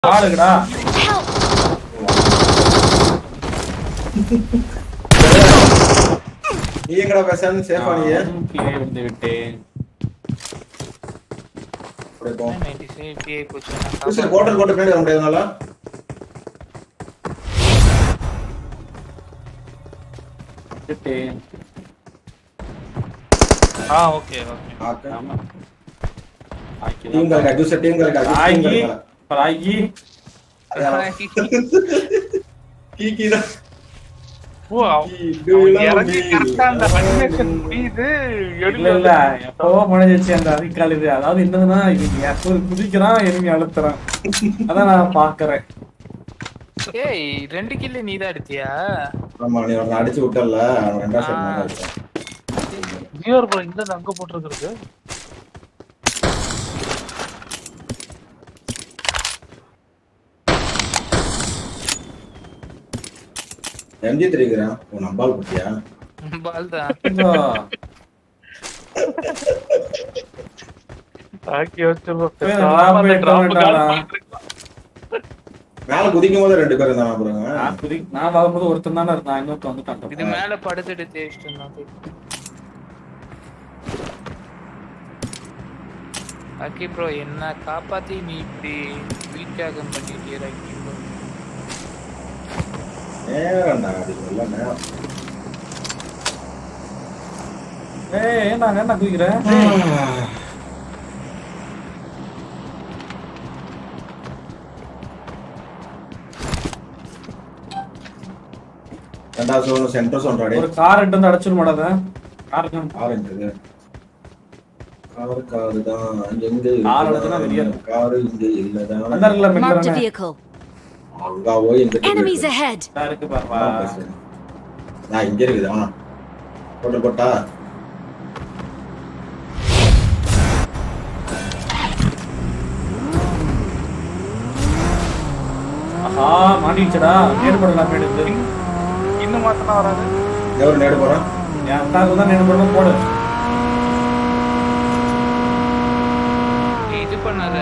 ஆளுக்குடா Help! நீ எங்கடா பேசாம சேஃபா நீ நானும் கீழே விழுந்து விட்டேன் அப்படியே போ நைன்டி ஃபைவ் இப்படியே போச்சு நான் சரி காப்பாத்து. ஹோட்டல் போட்டு பின்னாடி வர முடியாதுனால விட்டேன் ஆ ஓகே ஓகே ஆக்க ஆமா டீம் கலக்கா ஜூஸ் டீம் கலக்கா டீம் ஆகி கலக்கா ஆகி கீ தான் ஓ அவன் அவன் இறங்கி கரெக்டா அந்த அனிமேஷன் முடியுது இல்ல இல்ல எப்பவோ முடிஞ்சிச்சு அந்த அதிகால் இது அதாவது என்னதுன்னா இது எப்போ குதிக்கிறான் எருமி அழுத்துறான் அதான் நான் பாக்குறேன் ஏய் ரெண்டு கில்லு நீ தான் எடுத்தியா ஆமா நீ அவனை அடிச்சு விட்டல அவன் ரெண்டா செட் ஆ. அடிச்சான் ஜியோ ப்ரோ இங்க அங்க போட்டுருக்கிறது எம்ஜி தெரியுங்கிறான் உன் நம்பால் குட்டியா பால் தான் இப்போ ஆக்கி வச்சிருக்கோம் போய் நான் போய் டொமேட்டோடா. மேல குதிக்கும் போது ரெண்டு பேர் இருந்தாங்க அப்புறம் நான் குதி நான் வரும்போது ஒருத்தன் தானே இருந்தான் இன்னொருத்தன் வந்துட்டான் இது மேல படுத்துட்டு தேய்ச்சிட்டு இருந்தான் போய். அக்கி ப்ரோ என்ன காப்பாத்தி நீ இப்படி வீக்காக பண்ணிட்டே அக்கி ப்ரோ நேரம்டா அது எல்லாம் நேரம் ஏய் என்ன என்ன குதிக்கிறேன் ரெண்டாவது சோன் சென்டர் சொல்றாடே ஒரு கார் எடுத்து வந்து அடைச்சிட மாட்டாத காருக்கு ஆரஞ்சு இது காரு காரு தான் எங்க கார் அடிச்சுனா வெளியே இல்லதான் காரு இங்க இல்லதான் அந்த இருக்குல்ல Marked a மெட்ல vehicle. அங்க போய் எங்க Enemies ahead! இருக்கு பாப்பா நான் இங்க இருக்குதா போட்டு போட்டா ஆஹா மாட்டிடுச்சடா நேடு போடலாம் எடுத்து இன்னும் மாத்தனா வராது எவ்வளவு நேடு போறான் என் அக்காவுக்கு தான் நேடு போடணும் போடு நீ இது பண்ணாத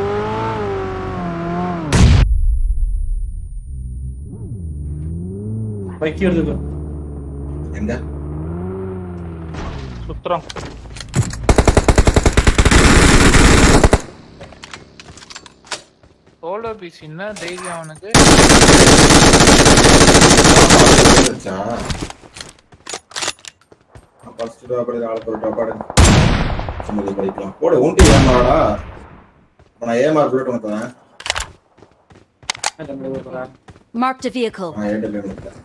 பைக்கி எடுத்துக்கோ எங்க சுத்துறோம் சோலோ பீஸ் என்ன தைரியம் அவனுக்கு வந்துருச்சா ஃபர்ஸ்ட் ட்ராப் ஆள போற ட்ராப் ஆடு சும்மா படிக்கலாம் போடு ஊண்டி ஏமாடா இப்ப நான் ஏமாறு புல்லட் உனக்கு தரேன் Marked a vehicle. நான் ஏட்ட போய் முடித்தேன்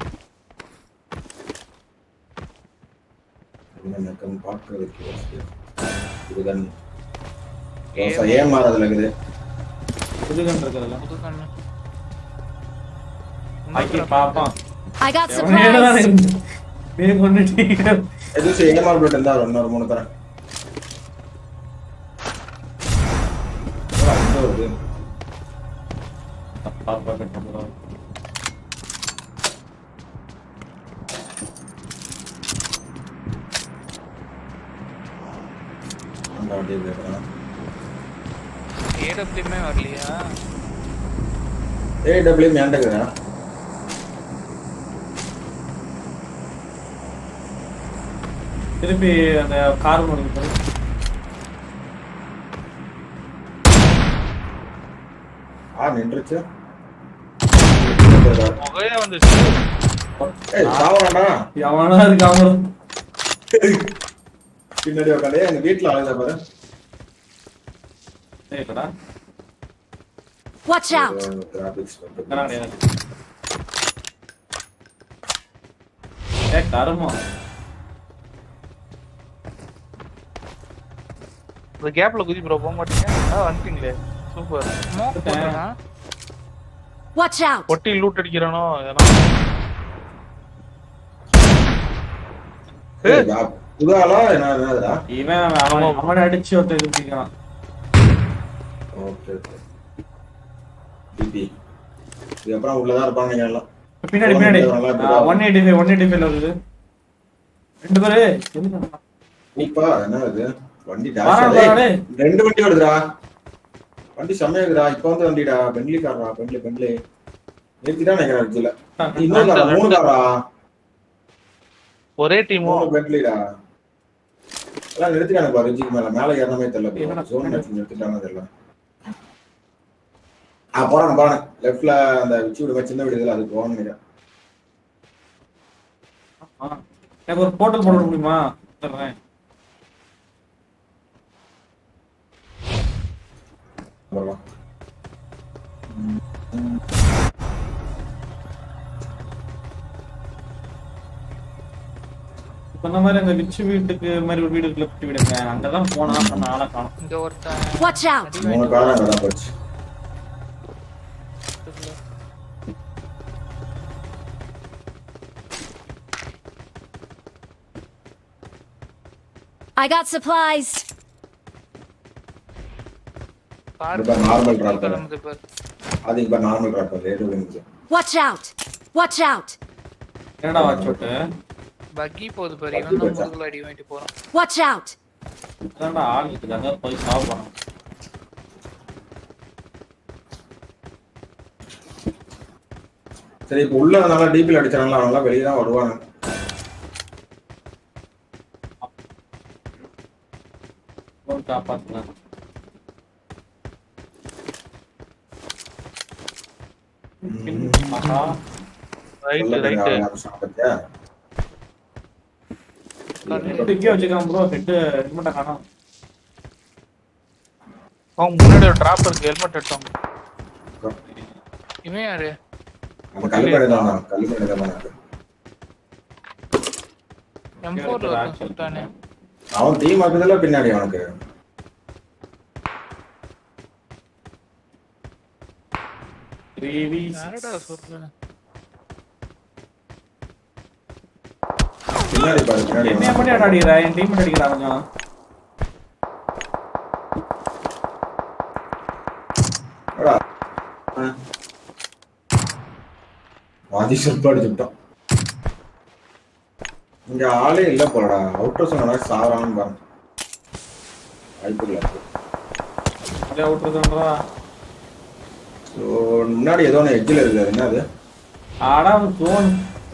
எனக்கு பார்க்கறதுக்கு யோசிக்கிறேன். இதுதான் ரோசா ஏமாறு அதுல இருக்குது புதுகன் இருக்குதுல்ல புது கண்ணு ஆக்கி பாப்பான் I got எவனேடா supplies! நீ கொண்டுட்டீங்க எதுவும் ஏமாறு புல்லட் இருந்தா ஒரு இன்னொரு மூணு தரேன் ஓ, இந்த வருது. பாப்பா கட்டுறோம் அந்த வண்டியை கேட்கறேன் ஏடபிள்யூமே வரலையா ஏடபிள்யூ மேண்டக்கிறேன் திருப்பி அந்த கார் ஒன்று இருக்கு ஆ நின்றுச்சு முகையா வந்துச்சு ஏய் சாவறான்டா எவனா இருக்கு அவனும் பின்னாடி உட்காந்து எங்க வீட்டுல அழகா பாரு இல்லடா Watch out! கிராபிக்ஸ் கரா கிடையாது ஏ கருமா இந்த கேப்ல குதி ப்ரோ போக மாட்டீங்க ஆ வந்துட்டீங்களே சூப்பர் ஸ்மோக் போட்டுருக்கான் Watch out! ஒட்டி லூட் அடிக்கிறானோ ஏன்னா புதாலா என்ன என்னதுடா இவன் அவன் அவனை அடிச்சு ஒருத்தர் இருக்கான் ஓகே ஓகே பிபி இதுக்கப்புறம் உள்ளதான் இருப்பாங்க நீங்க எல்லாம் பின்னாடி பின்னாடி நல்லா இப்படி வா. One eighty five one eighty ஃபைவ்ல வருது ரெண்டு பேரு எதுக்கு நீப்பா என்ன இது வண்டி வரான் dash வரானே. ஆ? ரெண்டு வண்டி வருதுடா வண்டி செம்மையாக்குதா இப்ப வந்து வண்டிடா பென்லி காரா பென்லி பென்லி நிறுத்திதான் நினைக்கிறேன் இதுல இன்னொரு காரா மூணு காரா ஒரே டீமும் மூணு பென்லிடா எல்லாம் நிறுத்திட்டாங்க பாரு ரிஜிக்கு மேல மேல ஏறணுமே தெரியல என்னடா ஜோன் மேட்ச் நிறுத்திட்டாங்க தெரியல ஆ போறாங்க போறாங்க லெஃப்ட்ல அந்த உச்சி விடுமே சின்ன வீடு இதுல அதுக்கு போகணும்னு நினைக்கிறேன் ஆ. எனக்கு ஒரு போர்ட்டல் போட முடியுமா தர்றேன் வரலாம் இப்ப இந்த மாதிரி அந்த விச்சு வீட்டுக்கு மாதிரி ஒரு வீடு இருக்குல்ல குட்டி வீடுங்க அங்கதான் போனா பண்ண ஆளை காணும் இங்க ஒருத்தன் Watch out! மூணு காரம் அங்கே தான் போச்சு I got supplies. பாரு இப்ப normal drop பண்ணு. கிளம்புது பாரு அது இப்ப நார்மல் ட்ராப் லேட்டு வந்துச்சு Watch out! Watch out! என்னடா வாட்ச் விட்டு பக்கி போகுது பாரு Buggy இவன் தான் போச்சா? முதுகுல அடி வாங்கிட்டு போறான் Watch out! இதான்டா ஆள் இருக்குது அங்க போய் சாவு போனோம் சரி இப்ப உள்ள நல்லா டிபியில் அடிச்சாங்களா அவங்க வெளியே தான் வருவாங்க போய் காப்பாத்தலாம் ஆஹா ரைட் ரைட் சாப்பிட்டியா ஹெட் இங்கே வச்சுக்கலாம் ப்ரோ ஹெட் ஹெல்மெட்டை காணோம் அவங்க முன்னாடி ஒரு டிராப் இருக்கு ஹெல்மெட் எடுத்தவங்க இவன் யாரு அந்த கல்லுமேடு தான் கல்லுமேடு தான் இருக்கு. எம் ஃபோர்ல ஒருத்தன் சுட்டானே அவன் தீ மாக்குதுல பின்னாடி அவனுக்கு த்ரீ யாரடா சொல்றேன் பின்னாடி பாரு பின்னாடி என்னைய பண்ணி அவன். அடிக்கிறா என் டீம் அடிக்கிறா கொஞ்சம் வாடா. ஆ. வாதி சொற்ப அடிச்சுட்டோம் இங்க ஆளே இல்ல போலடா அவுட்டர் சொன்னா சாரான்னு பாருங்க வாய்ப்பு இல்ல அப்படியே விட்டுருதுன்றா ஸோ முன்னாடி ஏதோ ஒன்று எட்ஜில் இருக்குது அது என்னது ஆடா தோன்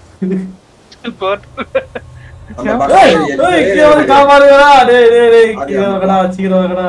அந்த ஏய், பக்கத்துல ஏய், edge ல கீழே வந்து ஏறி காப்பாடுங்கடா. டேய், டேய், டேய், அது கீழே அந்த வாங்கடா, சீக்கிரம் வாங்கடா.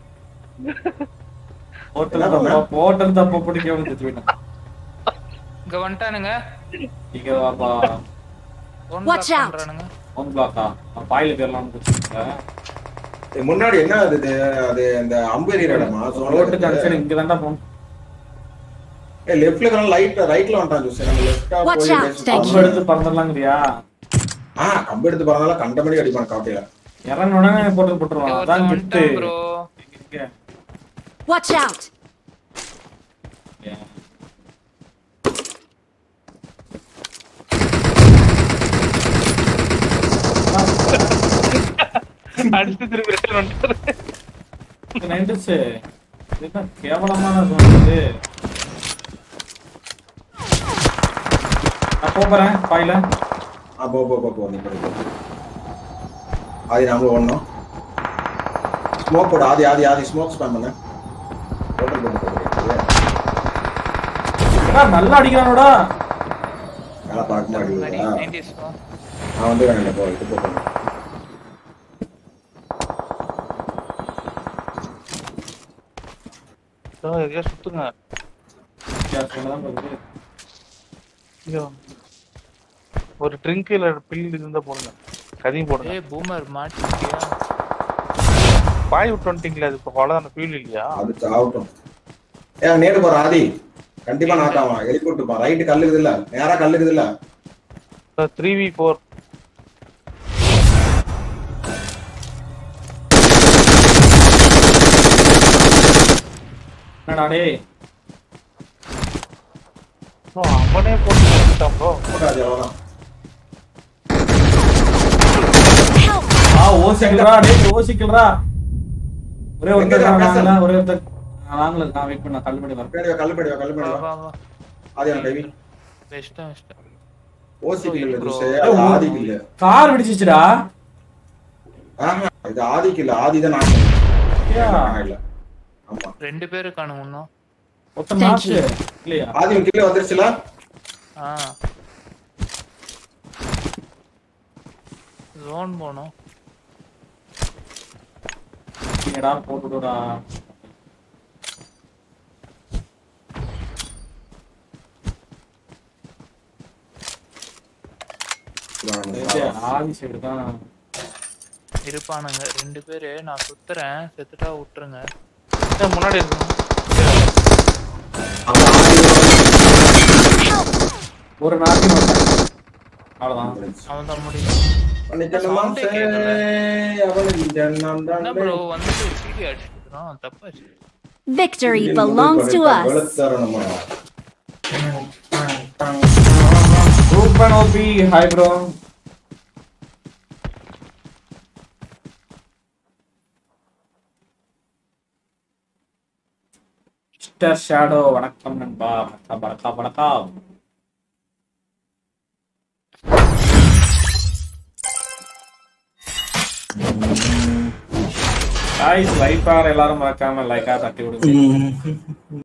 ஹோட்டல் என்ன பண்ண? தப்பா- ஹோட்டல் தப்பா பிடிக்க வந்து செத்து போயிட்டான். இங்க வந்துட்டானுங்க சீக்கிரம் வாப்பா. One Watch block out. பண்றானுங்க ஒன் பிளாக்கா? நான் பாயில போயிடலாம்னு வச்சிருக்கேன். ஏய், முன்னாடி என்ன அது இது? அது அந்த அம்பேரியர் இடமா ரோட்டு junction இங்க தான்டா போகணும். லெஃப்ட்ல இருக்க லைட் ரைட்ல வந்துட்டான் ஜூஸ் நம்ம லெஃப்டா Watch போய் out, பேசி- thank கம்பு எடுத்து பறந்துடலாங்கிறியா? ஆ கம்பு எடுத்து போறதால கண்டமணி அடிப்பான் காப்பியில இறங்குன உடனே போட்டு போட்டுருவான். இங்க அதான் ஒருத்தன் gift. வந்துட்டான் ப்ரோ இங்க. Watch out! அடிச்சு திருப்பி ரிட்டர்ன் வந்துட்டாரு இது நைன்டிஸ். இது என்ன கேவலமான சொன்னது நான் போறேன் பாயில ஆ போ போ போ போ நீ போய் போ. ஆதி நாமளும் ஓடணும் ஸ்மோக் போடு ஆதி ஆதி ஆதி ஸ்மோக் ஸ்பேம் பண்ணு ஹோட்டல் போட்டு போட்டு ஏடா, நல்லா அடிக்கிறானோடா நல்லா பார்க்க முன்னாடி மாட்டேங்குதா 90s வா. நான் வந்து வேணும் போ இது போ இதோ எங்கேயோ சுத்துங்க யார் சொன்னதான் பாருங்க. இங்க வாங்க. ஒரு ட்ரிங்க் இல்ல பில் இருந்தா போடுங்க கதையும் போடுங்க ஏய் பூமர் மாட்டிக்கிட்டியா பாய் விட்டு வந்துட்டீங்களா அது இப்போ அவ்வளோதான ஃபீல் இல்லையா அது சாவட்டும் ஏ நேரு போற ஆதி கண்டிப்பா நாக்காவான் எழுப்பி விட்டுப்பான் ரைட்டு கல்லு இருக்குது இல்ல நேரா கல்லு இருக்குது இல்ல த்ரீ வி ஃபோர் என்னடா டேய் ப்ரோ அவனே போட்டு வந்துட்டான் ப்ரோ போட்டாது அவ்வளவுதான் Help! ஆ ஓசிக்கலடா டேய் ஓசிக்கலடா ஒரே ஒருத்தர் எங்கடா பேச? வாங்கல ஒரே ஒருத்தர் நான் வாங்கல நான் வெயிட் பண்ண கல் பண்ணி வரேன் பின்னாடி வா, கல்லு பின்னாடி வா, கல்லு வா பின்னாடி வா. வா வா ஆதி அவன் கைவி வெஸ்டா வெஸ்டா ஓசி கில்ல bro. ஜூஸ் அது ஆதி கில்ல கார் வெடிச்சிச்சுடா ஆஹா இது ஆதிக்கு இல்ல ஆதி தான் நான் யா. இல்ல ஆமா ரெண்டு பேரு காணும் இன்னும் ஒருத்தன் Thank நாக்கு you. இல்லையா ஆதி உன் கீழே வந்துருச்சுல ஆ ஜோன் போகணும் நீங்கடா போட்டுடா ஆதி சைடு தான் இருப்பானுங்க ரெண்டு பேரு நான் சுத்துறேன் செத்துட்டா விட்டுருங்க ஏன் முன்னாடி இருக்கணும் அங்க ஆதி ஒரு நாக்கு அவ்வளவுதான் அவன் தான் முடியும் பண்ணிக்கணுமா Sound ஏ கேட்கல. அவனுக்கு ஜன்னம் தான் என்ன ப்ரோ வந்துட்டு சீடி அடிச்சுக்கிறான் தப்பாச்சு Victory belongs to us. வெளுத்தரணுமா super OP hi bro mister shadow வணக்கம் நண்பா வணக்கம் வணக்கம் வணக்கம் காய்ஸ் லைக் எல்லாரும் மறக்காம லைக்கா தட்டி விடுங்க